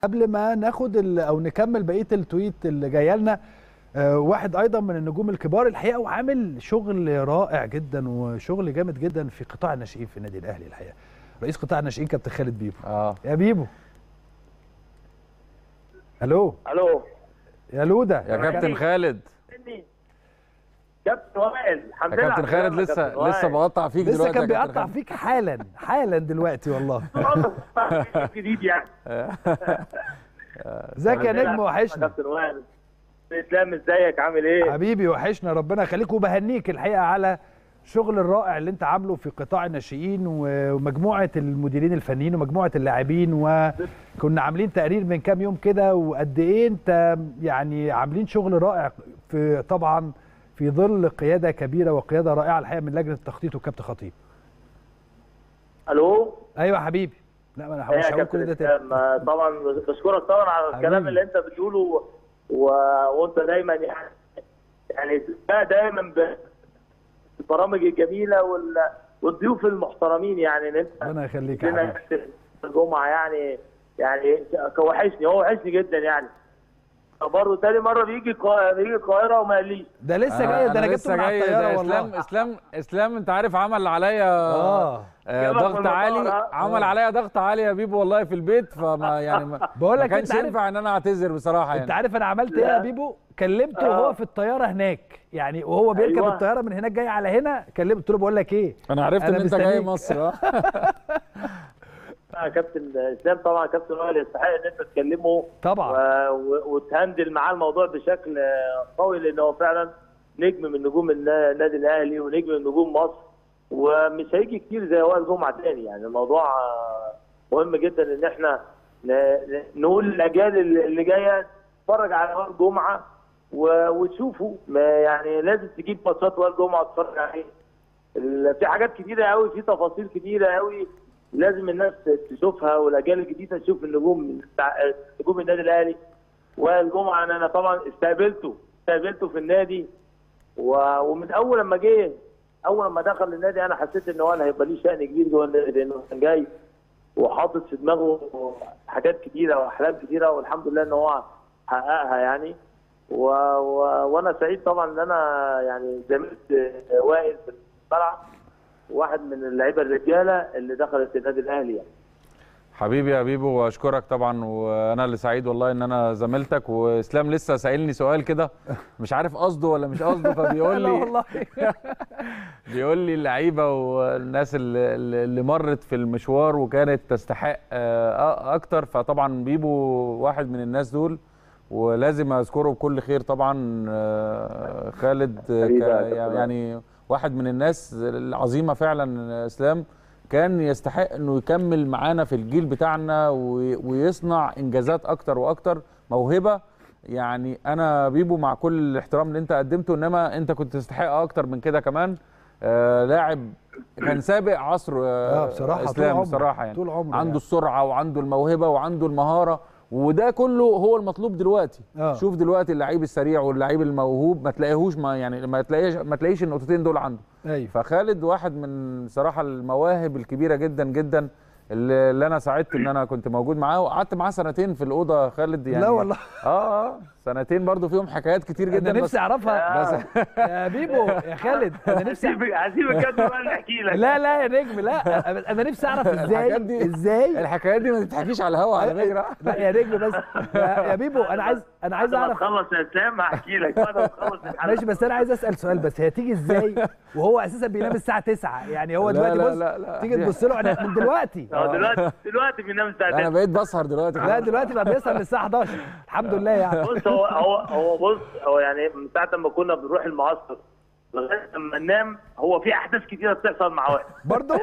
قبل ما ناخد ال- او نكمل بقيه التويت اللي جايه لنا آه، واحد ايضا من النجوم الكبار الحقيقه وعامل شغل رائع جدا وشغل جامد جدا في قطاع الناشئين في النادي الاهلي الحقيقه رئيس قطاع الناشئين كابتن خالد بيبو اه يا بيبو الو الو يا لوده يا كابتن خالد كابتن وائل الحمد يا لله كابتن على خالد السلامة يا لسه كابتن لسه وائل. بقطع فيك لسه دلوقتي كان يا كابتن بيقطع خالد. فيك حالا حالا دلوقتي والله جديد يعني ازيك يا نجم وحشنا كابتن وائل اسلام ازيك عامل ايه؟ حبيبي وحشنا ربنا يخليك وبهنيك الحقيقه على الشغل الرائع اللي انت عامله في قطاع الناشئين ومجموعه المديرين الفنيين ومجموعه اللاعبين وكنا عاملين تقرير من كام يوم كده وقد ايه انت يعني عاملين شغل رائع في طبعا في ظل قياده كبيره وقياده رائعه الحقيقه من لجنه التخطيط والكابتن خطيب الو ايوه حبيبي لا ما انا ايه مش يا هقول كابتن كل ده تاني اسلام آه، طبعا بشكرك طبعا على الكلام حبيبي. اللي انت بتقوله و... وانت دايما يعني يعني دايما ب- البرامج الجميله وال... والضيوف المحترمين يعني ان انت ربنا يخليك يا لنا حبيبي الجمعه يعني يعني وحشني هو وحشني جدا يعني برضه تاني مره بيجي القا- بيجي القاهره وما قاليش ده لسه آه، جاي ده انا جبته لسه من على جاي الطياره ده والله اسلام اسلام اسلام انت عارف عمل عليا اه آه، جابك من ضغط المطار، عالي ها؟ عمل آه. عليا ضغط عالي يا بيبو والله في البيت فما يعني ما, بقول ما لك كانش انت عارف ينفع ان انا اعتذر بصراحه انت يعني عارف انا عملت ايه يا لا. بيبو كلمته آه. وهو في الطياره هناك يعني وهو بيركب أيوة. الطياره من هناك جاي على هنا كلمته قلت له بقول لك ايه انا عرفت أنا ان انت جاي مستنيك. مصر اه آه، كابتن اسلام طبعا كابتن وائل يستحق ان انت تكلمه طبعا و- و- وتهندل معاه الموضوع بشكل آه، قوي لان هو فعلا نجم من نجوم النا- النادي الاهلي ونجم من نجوم مصر ومش هيجي كتير زي وائل جمعه تاني يعني الموضوع آه، مهم جدا ان احنا ن- ن- نقول للاجيال اللي اللي جايه اتفرج على وائل جمعه و- وتشوفوا ما يعني لازم تجيب ماتشات وائل جمعه وتتفرج عليه ال- في حاجات كتيره قوي في تفاصيل كتيره قوي لازم الناس تشوفها والاجيال الجديده تشوف النجوم بتاع نجوم النادي الاهلي والجمعه انا أنا طبعا استقبلته استقبلته في النادي و- ومن اول لما جه اول لما دخل النادي انا حسيت ان هو أنا هيبقى ليه شان كبير جوه النادي لانه كان جاي وحاطط في دماغه حاجات كتيره واحلام كتيره والحمد لله ان هو حققها يعني و... و... وانا سعيد طبعا ان انا يعني زميلت وائل في الملعب واحد من اللعيبه الرجاله اللي دخلت النادي الاهلي يعني. حبيبي يا بيبو واشكرك طبعا وانا اللي سعيد والله ان انا زميلتك واسلام لسه سائلني سؤال كده مش عارف قصده ولا مش قصده فبيقول لا لي والله بيقول لي اللعيبه والناس اللي, اللي مرت في المشوار وكانت تستحق آه، اكتر فطبعا بيبو واحد من الناس دول ولازم اذكره بكل خير طبعا آه، خالد آه، حبيبي ك- يا كابتن يعني واحد من الناس العظيمه فعلا آه، اسلام كان يستحق انه يكمل معانا في الجيل بتاعنا وي- ويصنع انجازات اكتر واكتر موهبه يعني انا بيبو مع كل الاحترام اللي انت قدمته انما انت كنت تستحق اكتر من كده كمان آه لاعب كان سابق عصر آه اه بصراحه طول اسلام عمره بصراحه يعني طول عمره عنده يعني. السرعه وعنده الموهبه وعنده المهاره وده كله هو المطلوب دلوقتي آه. شوف دلوقتي اللعيب السريع واللعيب الموهوب ما تلاقيهوش ما يعني ما تلاقيش ما تلاقيش النقطتين دول عنده ايوه فخالد واحد من صراحه المواهب الكبيره جدا جدا اللي اللي انا سعدت ان انا كنت موجود معاه وقعدت معاه سنتين في الاوضه خالد يعني لا والله اه اه سنتين برضو فيهم حكايات كتير جدا انا نفسي اعرفها بس يا بيبو يا خالد انا نفسي هسيبك هسيبك كابتن وائل يحكي لك لا لا يا نجم لا انا نفسي اعرف الحاجات دي- ازاي ازاي الحكايات دي ما تتحكيش على الهوا على فكره لا يا نجم بس يا, يا بيبو انا عايز انا عايز بعد ما اعرف تخلص يا اسلام هحكي لك بعد ما تخلص الحلقه ماشي بس انا عايز اسال سؤال بس هي تيجي ازاي وهو اساسا بينام الساعه 9 يعني هو لا، دلوقتي لا، بص لا، لا. تيجي تبص له أنا من دلوقتي اه دلوقتي دلوقتي بينام الساعه انا 9 بقيت بسهر دلوقتي لا دلوقتي بقى بيسهر للساعه 11 الحمد لله يعني بص هو هو هو بص هو يعني من ساعه ما كنا بنروح المعسكر لغايه لما ننام هو في احداث كتيره بتحصل مع واحد برضه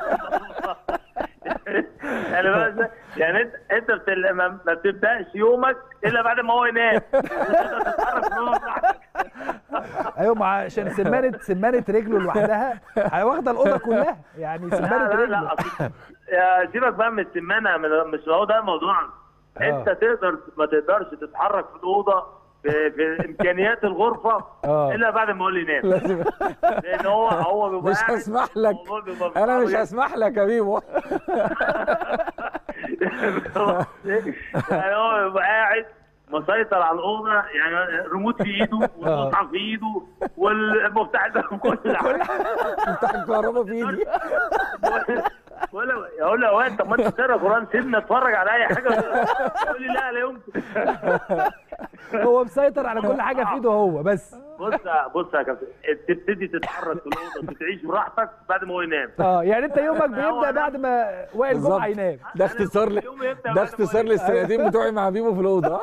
يعني بس يعني انت انت بتل... ما ما بتبداش يومك الا بعد ما هو ينام تقدر تتحرك من هو براحتك. ايوه مع عشان سمانه سمانه رجله لوحدها واخده الاوضه كلها يعني سمانه لا لا رجله لا أصل- يا سيبك بقى من السمانه من- مش هو ده الموضوع انت تقدر ما تقدرش تتحرك في الاوضه في, في امكانيات الغرفه آه. الا بعد ما هو اللي ينام لازم لان هو هو بيبقى مش قاعد، هسمح لك الموضوع بيبقى انا مش صعب هسمح لك يا بيبو يعني هو يبقى قاعد مسيطر على الاوضه يعني ريموت في ايده والمصحف في ايده والمفتاح ده كل حاجه مفتاح الكهرباء في ايدي ولا اقول له يا واد طب ما انت بتقرا قران سيبنا اتفرج على اي حاجه يقول لي لا لا يمكن هو مسيطر على كل حاجه في ايده هو بس بص بص يا كابتن تبتدي تتحرك في الاوضه وتعيش براحتك بعد ما هو ينام اه يعني انت يومك بيبدا بعد ما وائل بالظبط جمعه ينام ده اختصار ل... ده اختصار للسنتين بتوعي مع بيبو في الاوضه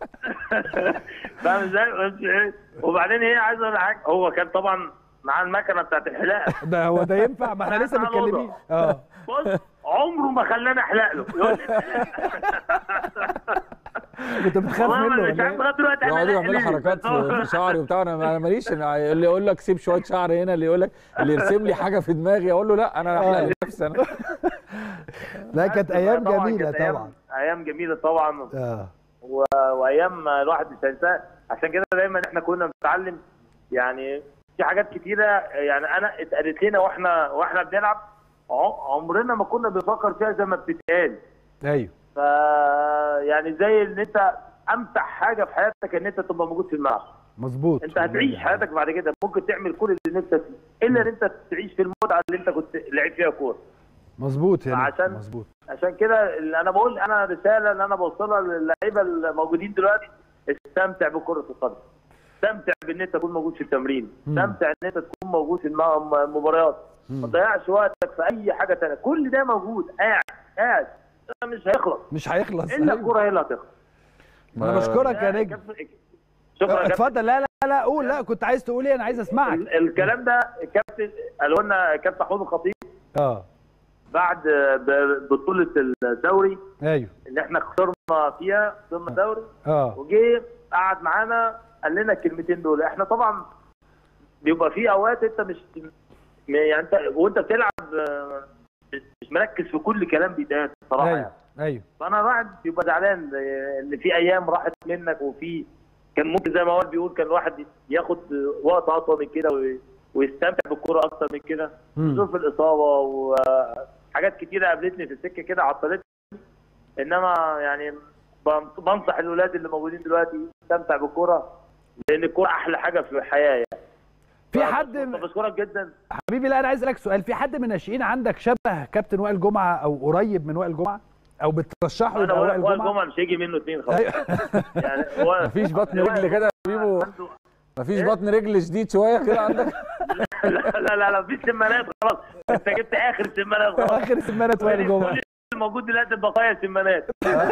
فاهم ازاي؟ وبعدين هي عايز اقول لك حاجه هو كان طبعا معاه المكنه بتاعت الحلاقه ده هو ده ينفع ما احنا لسه تعال الأوضة. متكلمين اه بص عمره ما خلاني احلق له يقول لي كنت بتخاف والله منه ما- مش ولا عارف إيه؟ لغايه دلوقتي أنا يقعدوا لا يعملوا ليه. حركات بس هو- في في شعري وبتاع انا ما- ماليش أنا اللي يقول لك سيب شويه شعر هنا اللي يقول لك اللي يرسم لي حاجه في دماغي اقول له لا انا احلق لنفسي انا لا كانت ايام طبعاً جميله كانت أيام- طبعا ايام جميله طبعا اه و... وايام الواحد مش هينساها عشان كده دايما احنا كنا بنتعلم يعني في حاجات كتيره يعني انا اتقالت لنا واحنا واحنا بنلعب ع- عمرنا ما كنا بنفكر فيها زي ما بتتقال ايوه ف يعني زي ان انت امتع حاجه في حياتك ان انت تبقى موجود في الملعب مظبوط انت هتعيش حياتك بعد كده ممكن تعمل كل اللي نفسك فيه الا ان انت تعيش في المتعه اللي انت كنت لعب فيها كوره مظبوط هنا عشان- مظبوط عشان كده اللي انا بقول انا رساله اللي انا بوصلها للعيبه الموجودين دلوقتي استمتع بكره القدم استمتع بان انت تكون موجود في التمرين مم. استمتع ان انت تكون موجود في الم- المباريات ما تضيعش وقتك في اي حاجه ثانيه كل ده موجود قاعد قاعد ده مش هيخلص مش هيخلص الا أيوة. الكوره هي اللي هتخلص انا بشكرك يا ده نجم كابتن- شكرا يا كابتن. اتفضل لا لا لا قول لا كنت عايز تقول ايه انا عايز اسمعك ال- الكلام ده الكابتن قالوا لنا كابتن محمود الخطيب اه بعد ب- بطوله الدوري ايوه اللي احنا خسرنا فيها خسرنا الدوري اه وجه قعد معانا قال لنا الكلمتين دول احنا طبعا بيبقى في اوقات انت مش م- يعني انت وانت بتلعب آه، مش مركز في كل كلام بيتقال بصراحه يعني ايوه ايوه فانا الواحد بيبقى زعلان آه، ان في ايام راحت منك وفي كان ممكن زي ما هو بيقول كان الواحد ياخد وقت اطول من كده وي- ويستمتع بالكوره اكتر من كده مم. ظروف الاصابه وحاجات كتيره قابلتني في السكه كده عطلتني انما يعني بن- بنصح الولاد اللي موجودين دلوقتي يستمتع بالكوره لان الكوره احلى حاجه في الحياه يعني في حد بشكرك جدا حبيبي لا انا عايز اسالك سؤال في حد من الناشئين عندك شبه كابتن وائل جمعه او قريب من وائل جمعه او بترشحه انا يبقى وائل وائل وائل جمعه جمعه مش هيجي منه اثنين خلاص أيوة. يعني هو مفيش بطن رجل كده يا بيبو عنده- مفيش بطن رجل شديد شويه كده عندك لا لا لا لا مفيش سمانات خلاص انت جبت اخر سمانات خلاص اخر سمانه وائل جمعه كل الموجود دلوقتي بقايا سمانات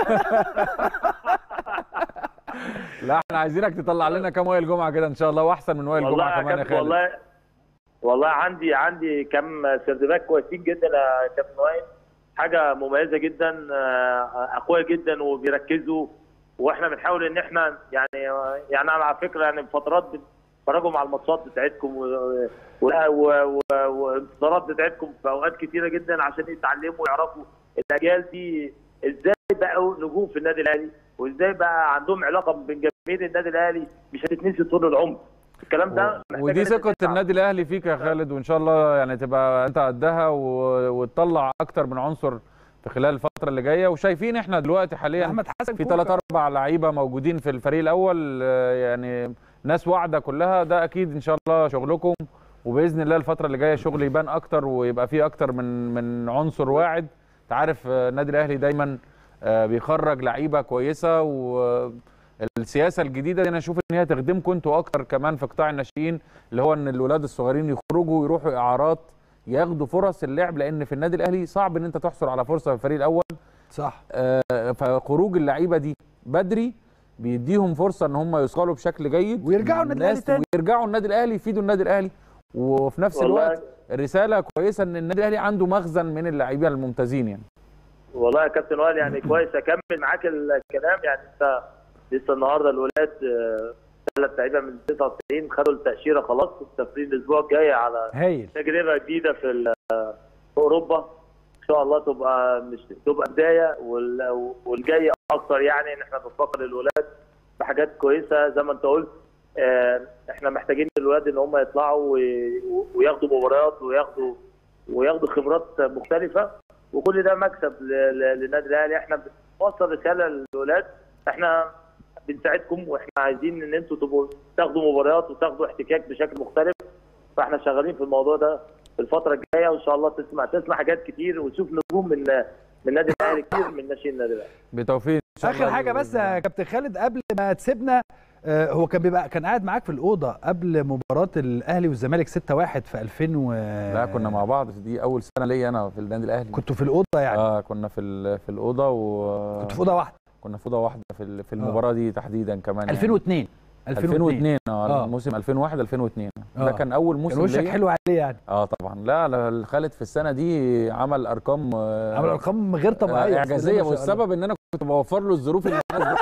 لا احنا عايزينك تطلع لنا كام وائل جمعه كده ان شاء الله واحسن من وائل والله جمعه يا كمان يا كابتن خالد والله والله عندي عندي كم سردباك كويسين جدا يا كابتن وائل حاجه مميزه جدا آه، اقوياء جدا وبيركزوا واحنا بنحاول ان احنا يعني يعني انا على فكره يعني فترات بتفرجوا مع الماتشات بتاعتكم و- و- و- و- والانتصارات بتاعتكم في اوقات كتيره جدا عشان يتعلموا ويعرفوا الاجيال دي ازاي بقوا نجوم في النادي الاهلي وازاي بقى عندهم علاقه بين جماهير النادي الاهلي مش هتتنسي طول العمر الكلام ده محتاج ودي إن أنت ثقه تتعب. النادي الاهلي فيك يا خالد وان شاء الله يعني تبقى انت قدها و- وتطلع اكتر من عنصر في خلال الفتره اللي جايه وشايفين احنا دلوقتي حاليا احمد حسن في كوكا. ثلاث اربع لعيبه موجودين في الفريق الاول آه، يعني ناس واعده كلها ده اكيد ان شاء الله شغلكم وباذن الله الفتره اللي جايه شغل يبان اكتر ويبقى فيه اكتر من من عنصر واعد انت عارف آه، النادي الاهلي دايما آه، بيخرج لعيبه كويسه والسياسه الجديده دي انا اشوف ان هي تخدمكم انتوا اكتر كمان في قطاع الناشئين اللي هو ان الولاد الصغيرين يخرجوا ويروحوا اعارات ياخدوا فرص اللعب لان في النادي الاهلي صعب ان انت تحصل على فرصه في الفريق الاول صح آه، فخروج اللعيبه دي بدري بيديهم فرصه ان هم يوصلوا بشكل جيد ويرجعوا النادي الناس- الأهلي تاني. ويرجعوا النادي الاهلي يفيدوا النادي الاهلي وفي نفس والله- الوقت رساله كويسه ان النادي الاهلي عنده مخزن من اللعيبه الممتازين يعني والله يا كابتن وائل يعني كويس اكمل معاك الكلام يعني انت لسه النهارده الولاد ثلاث لعيبه من 99 خدوا التاشيره خلاص التفريد الاسبوع الجاي على هايل تجربه جديده في ال- في اوروبا ان شاء الله تبقى مش تبقى بدايه وال- والجاي اكتر يعني ان احنا بنفكر الولاد بحاجات كويسه زي ما انت قلت آه، احنا محتاجين الولاد ان هم يطلعوا وي- وياخدوا مباريات وياخدوا وياخدوا خبرات مختلفه وكل ده مكسب ل- ل- للنادي الاهلي احنا بنوصل رساله للاولاد احنا بنساعدكم واحنا عايزين ان انتوا تبقوا تاخدوا مباريات وتاخدوا احتكاك بشكل مختلف فاحنا شغالين في الموضوع ده في الفتره الجايه وان شاء الله تسمع تسمع حاجات كتير وتشوف نجوم من من النادي الاهلي كتير من ناشئين النادي الاهلي بتوفيق إن شاء اخر الله حاجه بس يا كابتن خالد قبل ما تسيبنا آه، هو كان بيبقى كان قاعد معاك في الاوضه قبل مباراه الاهلي والزمالك 6-1 في 2000 و لا كنا مع بعض دي اول سنه ليا انا في النادي الاهلي كنتوا في الاوضه يعني اه كنا في ال- في الاوضه و كنتوا في اوضه واحده كنا في اوضه واحده في ال- في المباراه دي تحديدا كمان يعني. 2002 2002 آه. اه موسم 2001 2002 آه. ده كان اول كان موسم وشك ليا حلو عليه يعني اه طبعا لا لا خالد في السنه دي عمل ارقام آه، عمل ارقام غير آه، طبيعيه بسم الله اعجازيه ما شاء الله. والسبب ان انا كنت بوفر له الظروف اللي الناس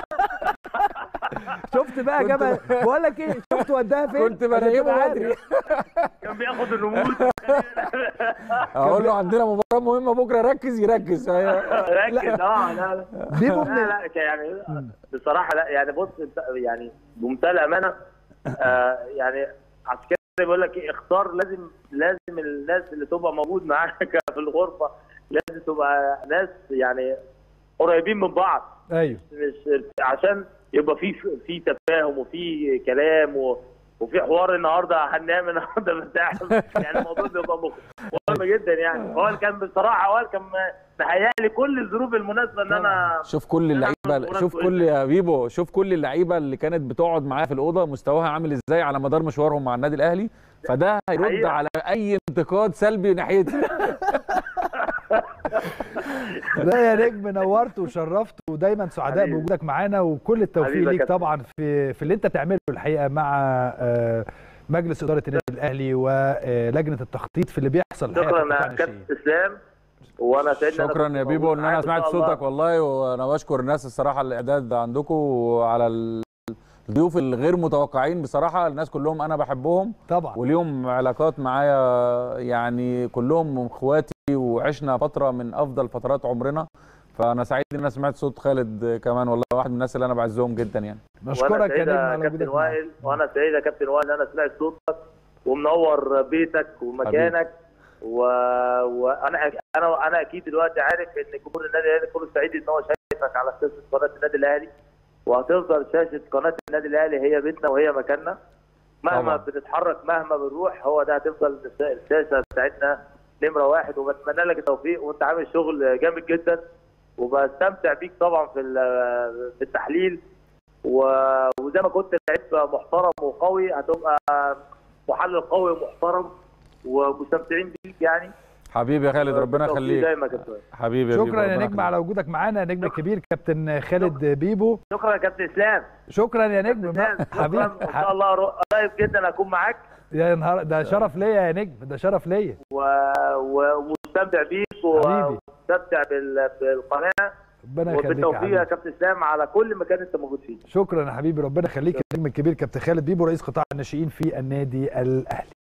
شفت بقى كنت جبل بقول لك ايه شفت وداها فين كنت بنيمه بدري كان بياخد الرموز اقول له عندنا مباراه مهمه بكره ركز يركز ركز اه لا لا بيبو من لا لا يعني بصراحه لا يعني بص انت يعني بمنتهى الامانه آه يعني عشان كده بيقول لك ايه اختار لازم لازم الناس اللي تبقى موجود معاك في الغرفه لازم تبقى ناس يعني قريبين من بعض ايوه مش عشان يبقى في في تفاهم وفي كلام و وفي حوار النهارده هننام النهارده مرتاح يعني الموضوع بيبقى مخ- مهم جدا يعني هو اللي كان بصراحه هو اللي كان مهيأ لي كل الظروف المناسبه ان انا شوف كل اللعيبه مباراة شوف كويسة. كل يا بيبو شوف كل اللعيبه اللي كانت بتقعد معايا في الاوضه مستواها عامل ازاي على مدار مشوارهم مع النادي الاهلي فده هيرد حقيقة. على اي انتقاد سلبي ناحيتي لا يا نجم نورت وشرفت ودايما سعداء حبيبي. بوجودك معانا وكل التوفيق حبيبي يا ليك كابتن. طبعا في في اللي انت بتعمله الحقيقه مع آه، مجلس اداره النادي الاهلي ولجنه التخطيط في اللي بيحصل الحقيقة في شكرا قطاع يا الناشئين. كابتن اسلام وانا سعيد إن أنا شكرا كنت يا بيبو موجود ان انا معاك سمعت إن شاء الله. صوتك والله وانا بشكر الناس الصراحه الاعداد عندكم وعلى ال- الضيوف الغير متوقعين بصراحه الناس كلهم انا بحبهم طبعا وليهم علاقات معايا يعني كلهم اخواتي وعشنا فتره من افضل فترات عمرنا فانا سعيد ان انا سمعت صوت خالد كمان والله واحد من الناس اللي انا بعزهم جدا يعني وانا نشكرك يا سعيد نجم يا على كابتن وجودك معانا وائل وانا سعيد يا كابتن وائل ان انا سمعت صوتك ومنور بيتك ومكانك و... وانا انا انا اكيد دلوقتي عارف ان جمهور النادي الاهلي كله سعيد ان هو شايفك على شاشه قناه النادي الاهلي وهتفضل شاشه قناه النادي الاهلي هي بيتنا وهي مكاننا مهما طبعا. بنتحرك مهما بنروح هو ده هتفضل الشاشه بتاعتنا نمره واحد وبتمنى لك التوفيق وانت عامل شغل جامد جدا وبستمتع بيك طبعا في ال- في التحليل و- وزي ما كنت لعيب محترم وقوي هتبقى محلل قوي ومحترم ومستمتعين بيك يعني حبيبي يا خالد ربنا بالتوفيق يخليك دايما يا كابتن حبيبي يا بيبو شكرا يا ربنا نجم يخليك. على وجودك معانا نجم الكبير كابتن خالد بيبو شكرا يا كابتن اسلام شكرا يا نجم اسلام حبيبي شكرا ان شاء الله قريب جدا اكون معاك يا نهار ده شرف ليا يا نجم ده شرف ليا و- ومستمتع بيك حبيبي. ومستمتع بال- بالقناه ربنا يخليك يا وبالتوفيق يا حبيبي كابتن اسلام على كل مكان انت موجود فيه شكرا يا حبيبي ربنا يخليك النجم الكبير كابتن خالد بيبو رئيس قطاع الناشئين في النادي الاهلي